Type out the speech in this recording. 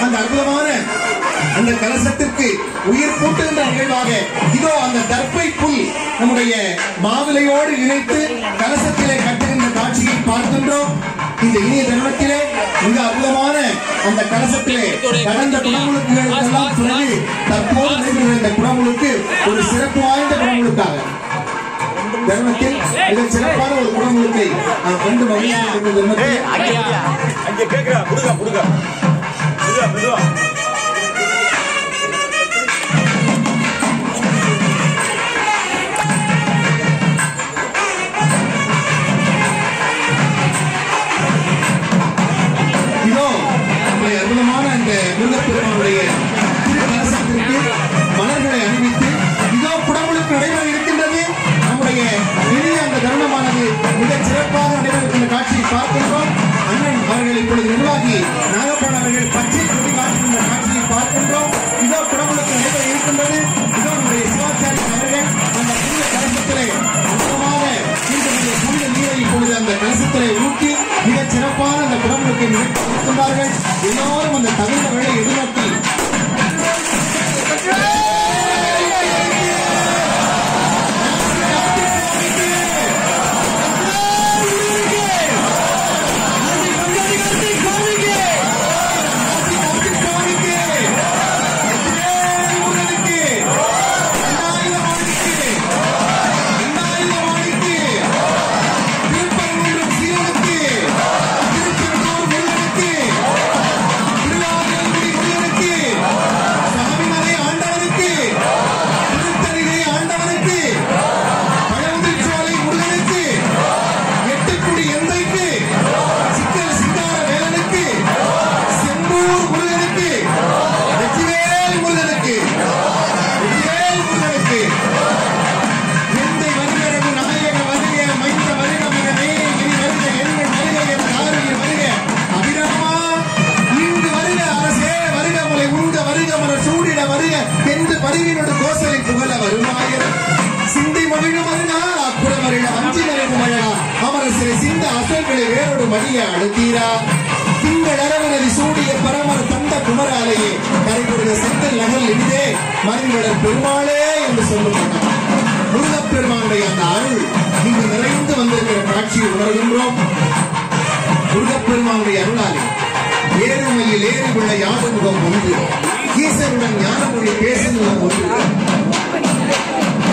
அந்த அற்புதமான அந்த கலசத்திற்கு உயிர் கூட்டுகின்ற நிகழ்வாக இதோ அந்த தர்ப்பை புல் நம்முடைய மாவிலையோடு இணைத்து கலசத்திலே கட்டுகின்ற காட்சியை பார்க்கின்றோம் இந்த இனிய தருணத்திலே மிக அற்புதமான அந்த கலசத்திலே கடந்த குணமுழுக்குகளுக்கெல்லாம் பிறகு தற்போது நடைபெறுகிற இந்த குணமுழுக்கு ஒரு சிறப்பு வாய்ந்த குணமுழுக்காக தருணத்தில் மிக சிறப்பான ஒரு குணமுழுக்கை நாம் கண்டு மகிழ்ந்து தருணத்தில் அங்க கேக்குறா புடுங்க புடுங்க மெதுவா மெதுவா இதோ நம்முடைய அற்புதமான இந்த முருகப்பெருமானுடைய திருக்கலசத்திற்கு மலர்களை அணிவித்து இதோ குடமுழுக்கு நடைபெற இருக்கின்றது நம்முடைய இனிய அந்த தருணமானது மிகச் சிறப்பாக நடைபெறுகின்ற காட்சியை பார்க்கின்றோம் அண்ணன் அவர்கள் இப்பொழுது நிர்வாகி நாகப்பன் அவர்கள் பச்சை கொடி காட்டுகின்ற காட்சியை பார்க்கின்றோம் இதோ குடமுழுக்கு நடைபெற இருக்கின்றது இதோ நம்முடைய சிவாச்சாரி அவர்கள் அந்த புதிய கலசத்திலே அற்புதமாக இந்த புனித நீரை இப்பொழுது அந்த கலசத்திலே ஊற்றி மிகச் சிறப்பான அந்த குடமுழுக்கை நிகழ்த்தியிருக்கின்றார்கள் எல்லோரும் அந்த தகுந்த வேலை எதிர்நோக்கி திருப்பரங்குன்றம் சீரனுக்கு திருச்செந்தூர் முருகனுக்கு திருவாரூர்குடி முருகனுக்கு சாமிமலை ஆண்டவனுக்கு திருத்தணிகை ஆண்டவனுக்கு பழமுதிர்ச்சோலை முருகனுக்கு எட்டுக்குடி எந்தைக்கு சிக்கல் சிங்கார வேலனுக்கு செம்பூர் முருகனுக்கு வெற்றிவேல் முருகனுக்கு வெற்றிவேல் முருகனுக்கு எந்தை வருகிறது நாயக வருக மைந்த வருக மகனே இனி வருக எங்கள் வருக என் காரில் வருக அபிராமா இங்கு வருக அரசே வருக முலை உண்ட வருக மலர் சூடிட வருக என்று பருவினோடு கோசலை புகழ வருமாயர் சிந்தி மகிழும் அருகா அப்புற வருட அஞ்சி மறைவு மழா அமரசிறை சிந்த அசல்களை வேரோடு மடிய அழுத்தீரா திங்கள் அரவனதி சூடிய பரமர் தந்த குமராலையே கரைபடுக செந்தல் நகல் இனிதே மறைவிடர் பெருமாளே என்று சொல்லுகிறார் முருகப்பெருமானுடைய அந்த அருள் இங்கு நிறைந்து வந்திருக்கிற காட்சியை உணர்கின்றோம் முருகப்பெருமானுடைய அருளாலே ஏறுமையில் ஏறி உள்ள யாதமுகம் ஒன்று ஈசருடன் ஞானமொழி பேசும் ஒன்று